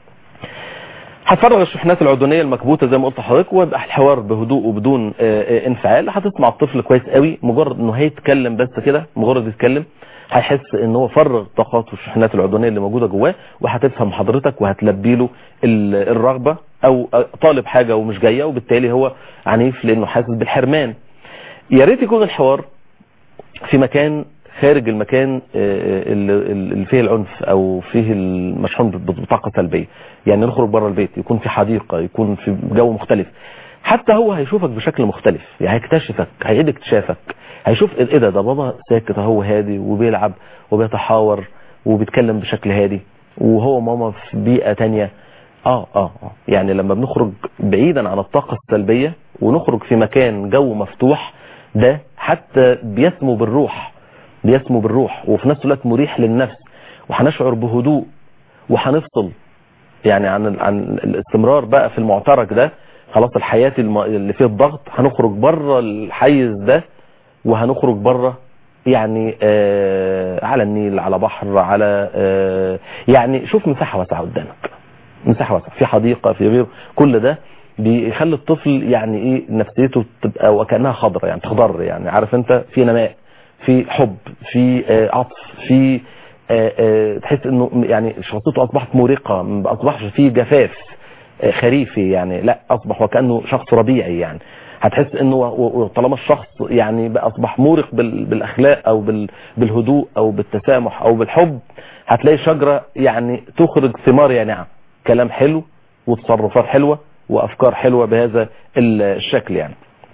هتفرغ الشحنات العدونيه المكبوته زي ما قلت لحضرتك ويبقى الحوار بهدوء وبدون آه، آه، انفعال هتسمع الطفل كويس قوي مجرد انه هيتكلم بس كده مجرد يتكلم هيحس ان هو فرغ طاقاته والشحنات العدونيه اللي موجوده جواه وهتفهم حضرتك وهتلبي له ال- الرغبه او آه، طالب حاجه ومش جايه وبالتالي هو عنيف لانه حاسس بالحرمان يا ريت يكون الحوار في مكان خارج المكان آه، اللي اللي فيه العنف او فيه المشحون بطاقه سلبيه يعني نخرج بره البيت يكون في حديقه يكون في جو مختلف حتى هو هيشوفك بشكل مختلف يعني هيكتشفك هيعيد اكتشافك هيشوف ايه ده ده بابا ساكت اهو هادي وبيلعب وبيتحاور وبيتكلم بشكل هادي وهو ماما في بيئه تانية اه اه اه يعني لما بنخرج بعيدا عن الطاقه السلبيه ونخرج في مكان جو مفتوح ده حتى بيسمو بالروح بيسمو بالروح وفي نفس الوقت مريح للنفس وهنشعر بهدوء وهنفصل يعني عن عن الاستمرار بقى في المعترك ده خلاص الحياة الم- اللي فيه الضغط هنخرج بره الحيز ده وهنخرج بره يعني آه على النيل على بحر على آه يعني شوف مساحة واسعة قدامك مساحة واسعة في حديقة في غير كل ده بيخلي الطفل يعني ايه نفسيته تبقى وكانها خضرة يعني تخضر يعني عارف انت في نماء في حب في آه، عطف في آه، آه، تحس انه يعني شخصيته اصبحت مريقة ما اصبحش فيه جفاف آه، خريفي يعني لا اصبح وكانه شخص ربيعي يعني هتحس انه و- وطالما الشخص يعني بقى اصبح مورق بال- بالاخلاق او بال- بالهدوء او بالتسامح او بالحب هتلاقي شجرة يعني تخرج ثمار يانعة كلام حلو وتصرفات حلوة وافكار حلوة بهذا ال- الشكل يعني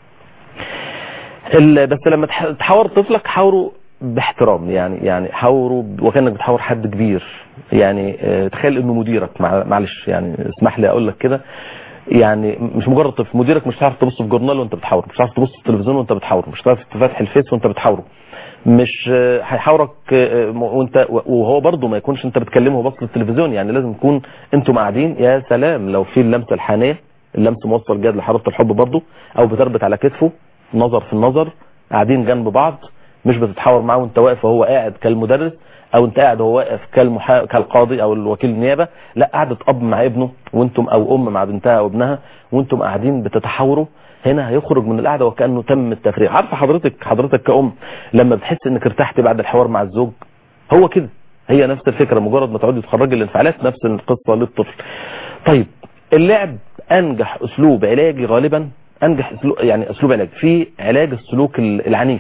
ال- بس لما تح- تحاور طفلك حاوره باحترام يعني يعني حاوره ب- وكانك بتحاور حد كبير يعني آه، تخيل انه مديرك مع- معلش يعني اسمح لي اقول لك كده يعني مش مجرد طفل مديرك مش هتعرف تبص في جورنال وانت بتحاوره مش هتعرف تبص في التلفزيون وانت بتحاوره مش هتعرف تفتح الفيس وانت بتحاوره مش آه، هيحاورك آه، م- وانت وهو برضه ما يكونش انت بتكلمه بص للتلفزيون يعني لازم يكون انتم قاعدين يا سلام لو في اللمسه الحانيه اللمس موصل جاد لحراره الحب برضه او بتربط على كتفه نظر في النظر قاعدين جنب بعض مش بتتحاور معاه وانت واقف وهو قاعد كالمدرس او انت قاعد وهو واقف كالمحا... كالقاضي او الوكيل النيابه لا قعدة اب مع ابنه وانتم او ام مع بنتها او ابنها وانتم قاعدين بتتحاوروا هنا هيخرج من القعده وكانه تم التفريغ عارفه حضرتك حضرتك كأم لما بتحس انك ارتحت بعد الحوار مع الزوج هو كده هي نفس الفكره مجرد ما تقعدي تخرجي الانفعالات نفس القصه للطفل طيب اللعب انجح اسلوب علاجي غالبا انجح اسلوب يعني اسلوب علاج في علاج السلوك العنيف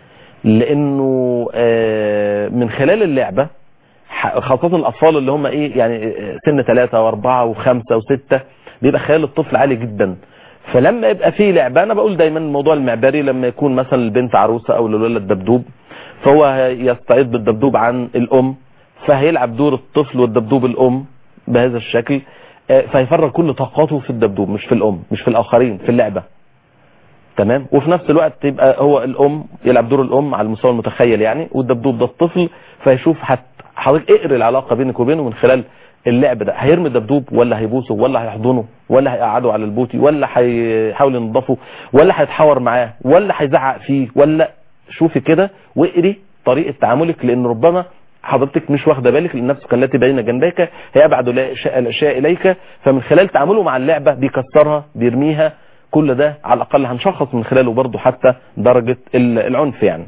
لانه آه، من خلال اللعبه ح- خاصة الأطفال اللي هم إيه يعني سن ثلاثة وأربعة وخمسة وستة بيبقى خيال الطفل عالي جدا فلما يبقى فيه لعبة أنا بقول دايما الموضوع المعبري لما يكون مثلا البنت عروسة أو الولد دبدوب فهو يستعيد بالدبدوب عن الأم فهيلعب دور الطفل والدبدوب الأم بهذا الشكل آه، فيفرغ كل طاقاته في الدبدوب مش في الأم مش في الآخرين في اللعبة تمام وفي نفس الوقت يبقى هو الام يلعب دور الام على المستوى المتخيل يعني والدبدوب ده الطفل فيشوف حت حضرتك اقري العلاقه بينك وبينه من خلال اللعب ده هيرمي الدبدوب ولا هيبوسه ولا هيحضنه ولا هيقعده على البوتي ولا هيحاول ينضفه ولا هيتحاور معاه ولا هيزعق فيه ولا شوفي كده واقري طريقه تعاملك لان ربما حضرتك مش واخده بالك لان نفسك التي بين جنبيك هي ابعد الاشياء الأشياء اليك فمن خلال تعامله مع اللعبه بيكسرها بيرميها كل ده على الاقل هنشخص من خلاله برضه حتى درجه ال- العنف يعني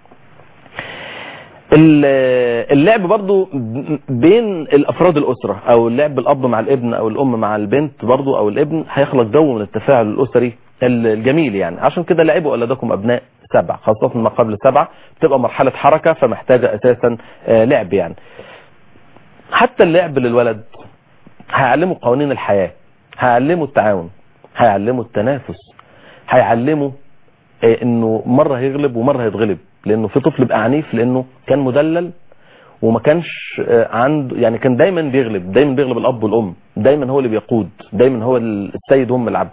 ال- اللعب برضو بين الافراد الاسره او اللعب الاب مع الابن او الام مع البنت برضو او الابن هيخلق جو من التفاعل الاسري الجميل يعني عشان كده لعبوا اولادكم ابناء سبع خاصه ما قبل سبعه بتبقى مرحله حركه فمحتاجه اساسا آه، لعب يعني حتى اللعب للولد هيعلمه قوانين الحياه هيعلمه التعاون هيعلمه التنافس هيعلمه آه، انه مره هيغلب ومره هيتغلب لانه في طفل بقى عنيف لانه كان مدلل وما كانش آه، عنده يعني كان دايما بيغلب دايما بيغلب الاب والام دايما هو اللي بيقود دايما هو السيد هم العبد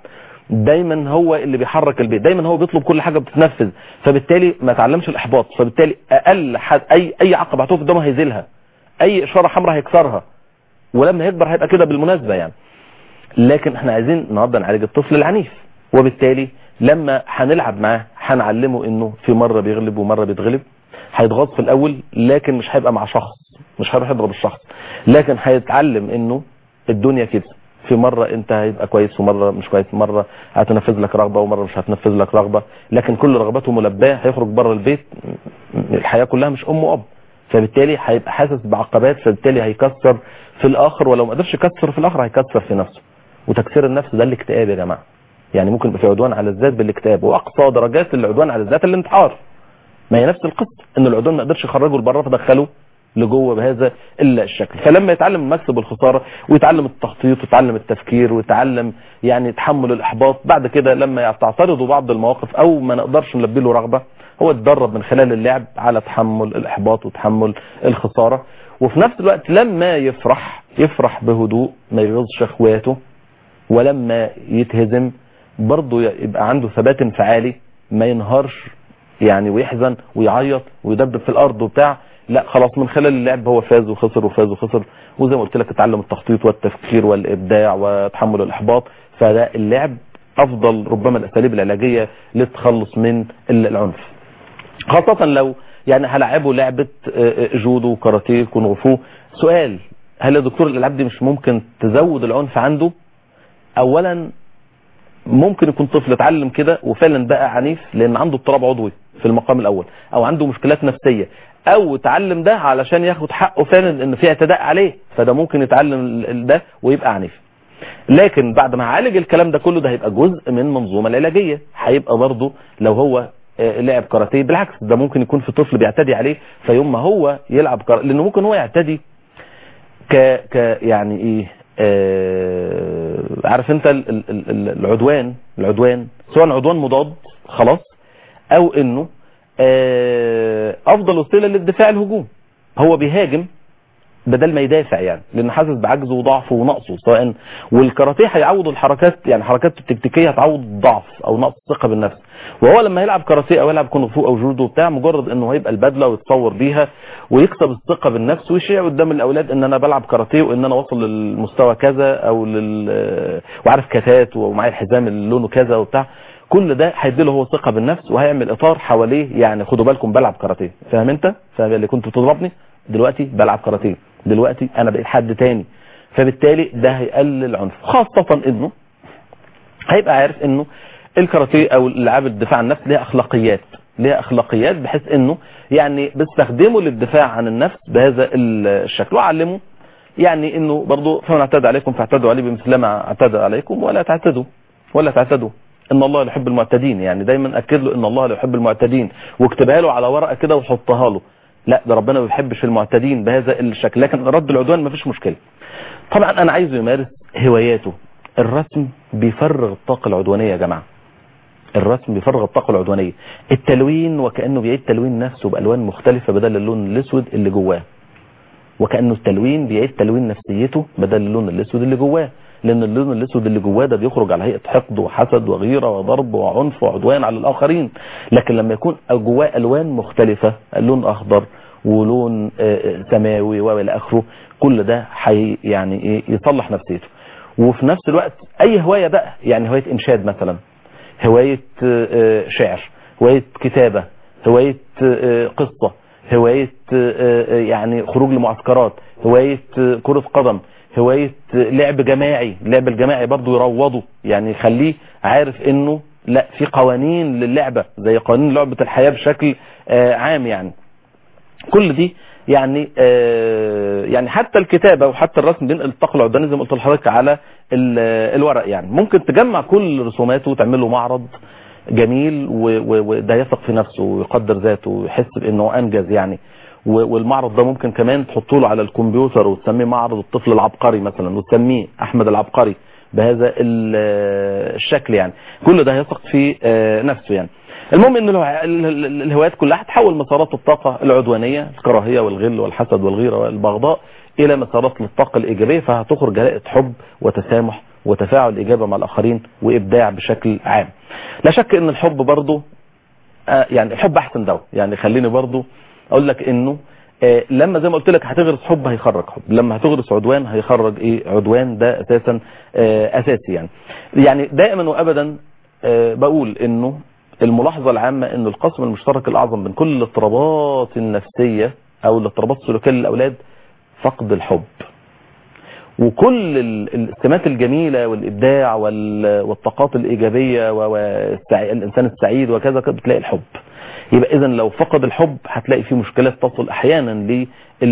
دايما هو اللي بيحرك البيت دايما هو بيطلب كل حاجه بتتنفذ فبالتالي ما تعلمش الاحباط فبالتالي اقل حد اي اي عقبه هتقف قدامه هيزيلها اي اشاره حمراء هيكسرها ولما يكبر هيبقى كده بالمناسبه يعني لكن احنا عايزين النهارده نعالج الطفل العنيف وبالتالي لما هنلعب معاه هنعلمه انه في مره بيغلب ومره بيتغلب هيتغاظ في الاول لكن مش هيبقى مع شخص مش هيروح يضرب الشخص لكن هيتعلم انه الدنيا كده في مرة انت هيبقى كويس ومرة مش كويس مرة هتنفذ لك رغبة ومرة مش هتنفذ لك رغبة لكن كل رغبته ملباه هيخرج بره البيت الحياة كلها مش ام واب فبالتالي هيبقى حاسس بعقبات فبالتالي هيكسر في الاخر ولو ما قدرش يكسر في الاخر هيكسر في نفسه وتكسير النفس ده الاكتئاب يا جماعة يعني ممكن يبقى في عدوان على الذات بالاكتئاب واقصى درجات العدوان على الذات الانتحار ما هي نفس القصه ان العدوان ما قدرش يخرجه لبره فدخله لجوه بهذا الشكل فلما يتعلم المكسب والخساره ويتعلم التخطيط ويتعلم التفكير ويتعلم يعني تحمل الاحباط بعد كده لما تعترضوا بعض المواقف او ما نقدرش نلبي له رغبه هو اتدرب من خلال اللعب على تحمل الاحباط وتحمل الخساره وفي نفس الوقت لما يفرح يفرح بهدوء ما يغيظش اخواته ولما يتهزم برضه يبقى عنده ثبات انفعالي ما ينهارش يعني ويحزن ويعيط ويدبدب في الارض وبتاع لا خلاص من خلال اللعب هو فاز وخسر وفاز وخسر وزي ما قلت لك اتعلم التخطيط والتفكير والابداع وتحمل الاحباط فده اللعب افضل ربما الاساليب العلاجيه للتخلص من العنف خاصه لو يعني هلعبه لعبه جودو وكاراتيه كونغ فو سؤال هل يا دكتور الالعاب دي مش ممكن تزود العنف عنده اولا ممكن يكون طفل اتعلم كده وفعلا بقى عنيف لان عنده اضطراب عضوي في المقام الاول او عنده مشكلات نفسيه او اتعلم ده علشان ياخد حقه فعلا ان في اعتداء عليه فده ممكن يتعلم ده ويبقى عنيف لكن بعد ما هعالج الكلام ده كله ده هيبقى جزء من منظومه العلاجيه هيبقى برضه لو هو لعب كاراتيه بالعكس ده ممكن يكون في طفل بيعتدي عليه فيوم ما هو يلعب كاراتيه لانه ممكن هو يعتدي ك ك يعني ايه آه عارف انت ال ال ال العدوان العدوان سواء عدوان مضاد خلاص او انه آه افضل وسيله للدفاع الهجوم هو بيهاجم بدل ما يدافع يعني لان حاسس بعجزه وضعفه ونقصه سواء والكاراتيه هيعوض الحركات يعني حركات التكتيكيه هتعوض ضعف او نقص الثقه بالنفس وهو لما يلعب كاراتيه او يلعب كونغ فو او جودو بتاع مجرد انه هيبقى البدله ويتصور بيها ويكسب الثقه بالنفس ويشيع قدام الاولاد ان انا بلعب كاراتيه وان انا واصل للمستوى كذا او لل وعارف كتات ومعايا الحزام اللي لونه كذا وبتاع كل ده هيديله هو ثقه بالنفس وهيعمل اطار حواليه يعني خدوا بالكم بلعب كاراتيه فاهم انت فاهم اللي كنت بتضربني دلوقتي بلعب كاراتيه دلوقتي انا بقيت حد تاني فبالتالي ده هيقلل العنف خاصة انه هيبقى عارف انه الكاراتيه او الالعاب الدفاع عن النفس ليها اخلاقيات ليها اخلاقيات بحيث انه يعني بستخدمه للدفاع عن النفس بهذا الشكل واعلمه يعني انه برضه فمن اعتدى عليكم فاعتدوا عليه بمثل ما اعتدى عليكم ولا تعتدوا ولا تعتدوا ان الله لا يحب المعتدين يعني دايما اكد له ان الله لا يحب المعتدين واكتبها له على ورقه كده وحطها له لا ده ربنا ما بيحبش المعتدين بهذا الشكل لكن رد العدوان ما فيش مشكله طبعا انا عايزه يمارس هواياته الرسم بيفرغ الطاقه العدوانيه يا جماعه الرسم بيفرغ الطاقه العدوانيه التلوين وكانه بيعيد تلوين نفسه بالوان مختلفه بدل اللون الاسود اللي جواه وكانه التلوين بيعيد تلوين نفسيته بدل اللون الاسود اللي جواه لان اللون الاسود اللي جواه ده بيخرج على هيئه حقد وحسد وغيره وضرب وعنف وعدوان على الاخرين لكن لما يكون جواه الوان مختلفه اللون اخضر ولون سماوي والى اخره كل ده حي يعني ايه يصلح نفسيته وفي نفس الوقت اي هوايه بقى يعني هوايه انشاد مثلا هوايه شعر هوايه كتابه هوايه قصه هوايه يعني خروج لمعسكرات هوايه كره قدم هواية لعب جماعي اللعب الجماعي برضو يروضه يعني يخليه عارف انه لا في قوانين للعبة زي قوانين لعبة الحياة بشكل عام يعني كل دي يعني يعني حتى الكتابة وحتى الرسم بينقل الطاقة العدوانية زي ما قلت لحضرتك على الورق يعني ممكن تجمع كل رسوماته وتعمل له معرض جميل وده يثق في نفسه ويقدر ذاته ويحس بانه انجز يعني والمعرض ده ممكن كمان تحطه له على الكمبيوتر وتسميه معرض الطفل العبقري مثلا وتسميه احمد العبقري بهذا الشكل يعني كل ده هيثق في نفسه يعني المهم ان الهوايات كلها هتحول مسارات الطاقة العدوانية الكراهية والغل والحسد والغيرة والبغضاء الى مسارات للطاقة الايجابية فهتخرج جلائة حب وتسامح وتفاعل ايجابي مع الاخرين وابداع بشكل عام لا شك ان الحب برضه آه يعني الحب احسن دواء يعني خليني برضه اقول لك انه آه لما زي ما قلت لك هتغرس حب هيخرج حب لما هتغرس عدوان هيخرج ايه عدوان ده اساسا آه اساسي يعني يعني دائما وابدا آه بقول انه الملاحظة العامة ان القسم المشترك الاعظم بين كل الاضطرابات النفسية او الاضطرابات السلوكية للاولاد فقد الحب وكل السمات الجميلة والابداع والطاقات الايجابية والانسان السعيد وكذا بتلاقي الحب يبقى اذا لو فقد الحب هتلاقي فيه مشكلات تصل احيانا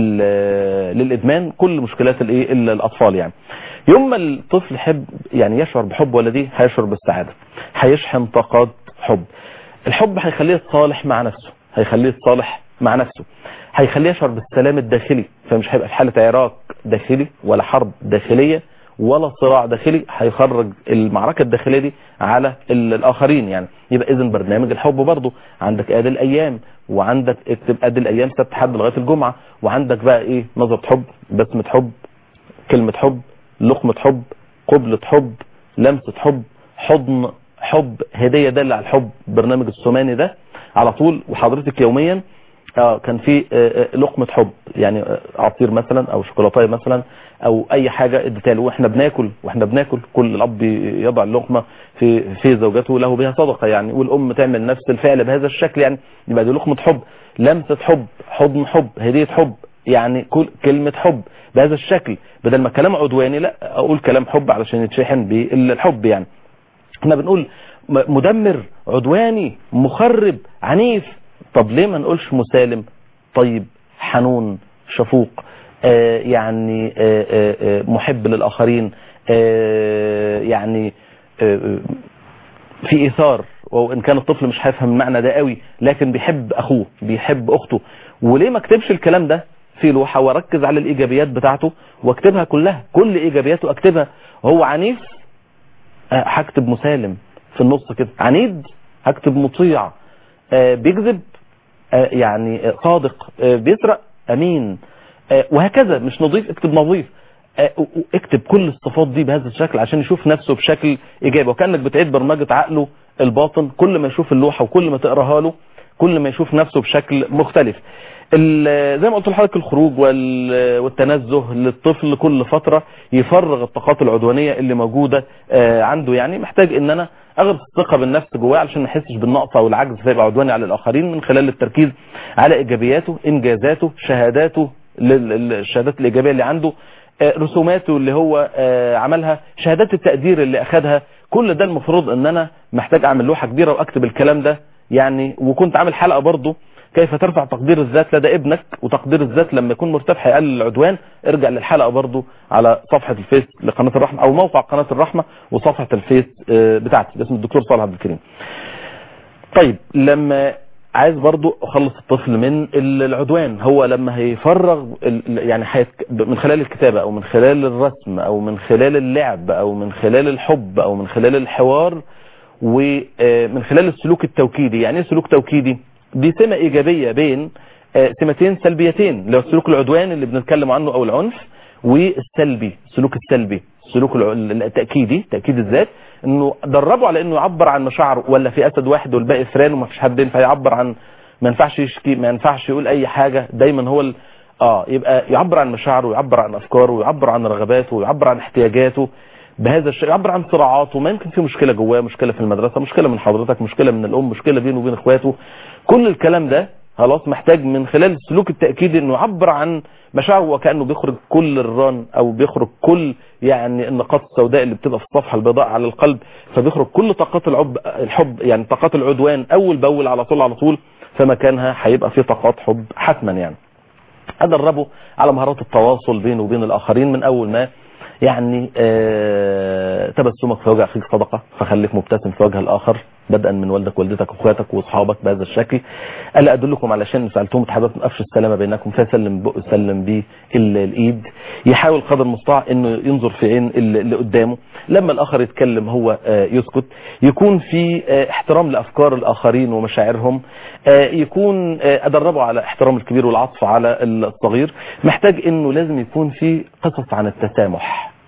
للادمان كل مشكلات الايه الا الاطفال يعني يوم ما الطفل يحب يعني يشعر بحب والديه هيشعر بالسعاده هيشحن طاقات حب الحب هيخليه يتصالح مع نفسه هيخليه يتصالح مع نفسه هيخليه يشعر بالسلام الداخلي فمش هيبقى في حاله عراك داخلي ولا حرب داخليه ولا صراع داخلي هيخرج المعركة الداخلية دي على الآخرين يعني يبقى إذن برنامج الحب برضو عندك آد الأيام وعندك اكتب آد الأيام سبت حد لغاية الجمعة وعندك بقى إيه نظرة حب بسمة حب كلمة حب لقمة حب قبلة حب لمسة حب حضن حب هدية دل على الحب برنامج السوماني ده على طول وحضرتك يوميا اه كان في آه لقمة حب يعني عصير مثلا او شوكولاتايه مثلا او اي حاجة اديتها له واحنا بناكل واحنا بناكل كل الاب يضع اللقمة في في زوجته له بها صدقة يعني والام تعمل نفس الفعل بهذا الشكل يعني يبقى دي لقمة حب لمسة حب حضن حب هدية حب يعني كل كلمة حب بهذا الشكل بدل ما كلام عدواني لا اقول كلام حب علشان يتشحن بالحب يعني احنا بنقول مدمر عدواني مخرب عنيف طب ليه ما نقولش مسالم طيب حنون شفوق آه يعني آه آه محب للآخرين يعني في إيثار وإن كان الطفل مش هيفهم المعنى ده قوي لكن بيحب أخوه بيحب أخته وليه ما اكتبش الكلام ده في لوحة واركز على الإيجابيات بتاعته واكتبها كلها كل إيجابياته اكتبها هو عنيف هكتب مسالم في النص كده عنيد هكتب مطيع بيكذب يعني صادق بيسرق امين وهكذا مش نظيف اكتب نظيف اكتب كل الصفات دي بهذا الشكل عشان يشوف نفسه بشكل ايجابي وكانك بتعيد برمجه عقله الباطن كل ما يشوف اللوحه وكل ما تقراها له كل ما يشوف نفسه بشكل مختلف زي ما قلت لحضرتك الخروج والتنزه للطفل كل فترة يفرغ الطاقات العدوانية اللي موجودة عنده يعني محتاج ان انا اغرس الثقة بالنفس جواه علشان ما يحسش بالنقص او العجز فيبقى عدواني على الاخرين من خلال التركيز على ايجابياته انجازاته شهاداته الشهادات الايجابية اللي عنده رسوماته اللي هو عملها شهادات التقدير اللي اخدها كل ده المفروض ان انا محتاج اعمل لوحة كبيرة واكتب الكلام ده يعني وكنت عامل حلقة برضو كيف ترفع تقدير الذات لدى ابنك وتقدير الذات لما يكون مرتفع هيقلل العدوان ارجع للحلقة برضو على صفحة الفيس لقناة الرحمة او موقع قناة الرحمة وصفحة الفيس بتاعتي باسم الدكتور صالح عبد الكريم طيب لما عايز برضو اخلص الطفل من العدوان هو لما هيفرغ يعني من خلال الكتابة او من خلال الرسم او من خلال اللعب او من خلال الحب او من خلال الحوار ومن خلال السلوك التوكيدي يعني ايه سلوك توكيدي دي سمة ايجابية بين سمتين سلبيتين اللي هو السلوك العدواني اللي بنتكلم عنه او العنف والسلبي السلوك السلبي السلوك التأكيدي تأكيد الذات انه دربه على انه يعبر عن مشاعره ولا في اسد واحد والباقي فران وما فيش حد ينفع يعبر عن ما ينفعش يشكي ما ينفعش يقول اي حاجة دايما هو ال... اه يبقى يعبر عن مشاعره ويعبر عن افكاره ويعبر عن رغباته ويعبر عن احتياجاته بهذا الشيء يعبر عن صراعاته ما يمكن في مشكلة جواه مشكلة في المدرسة مشكلة من حضرتك مشكلة من الام مشكلة بينه وبين اخواته كل الكلام ده خلاص محتاج من خلال السلوك التأكيدي انه يعبر عن مشاعره وكأنه بيخرج كل الران او بيخرج كل يعني النقاط السوداء اللي بتبقى في الصفحة البيضاء على القلب فبيخرج كل طاقات العب الحب يعني طاقات العدوان اول باول على طول على طول فمكانها هيبقى في طاقات حب حتما يعني ادربه على مهارات التواصل بينه وبين الاخرين من اول ما يعني آه تبسمك في وجه اخيك صدقه فخليك مبتسم في وجه الاخر بدءا من والدك والدتك واخواتك واصحابك بهذا الشكل الا ادلكم على شان سالتهم تحببتم افشوا السلامه بينكم فسلم بق سلم بيه الايد يحاول قدر المستطاع انه ينظر في عين اللي قدامه لما الاخر يتكلم هو آه يسكت يكون في آه احترام لافكار الاخرين ومشاعرهم يكون ادربه على احترام الكبير والعطف على الصغير محتاج انه لازم يكون في قصص عن التسامح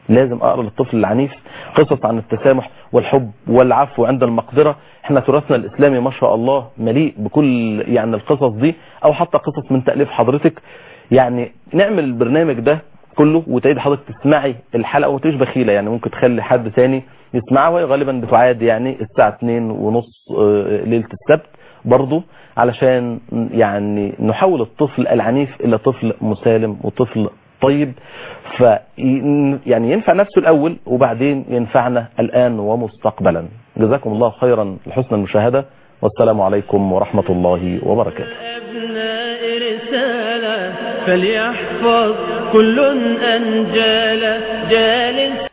لازم اقرا للطفل العنيف قصص عن التسامح والحب والعفو عند المقدره احنا تراثنا الاسلامي ما شاء الله مليء بكل يعني القصص دي او حتى قصص من تاليف حضرتك يعني نعمل البرنامج ده كله وتعيد حضرتك تسمعي الحلقه وتبقيش بخيله يعني ممكن تخلي حد تاني يسمعها وهي غالبا بتعاد يعني الساعه 2 ونص ليله السبت برضه علشان يعني نحول الطفل العنيف الى طفل مسالم وطفل طيب ف يعني ينفع نفسه الاول وبعدين ينفعنا الان ومستقبلا جزاكم الله خيرا لحسن المشاهده والسلام عليكم ورحمه الله وبركاته أبناء رسالة فليحفظ كل أنجال جالس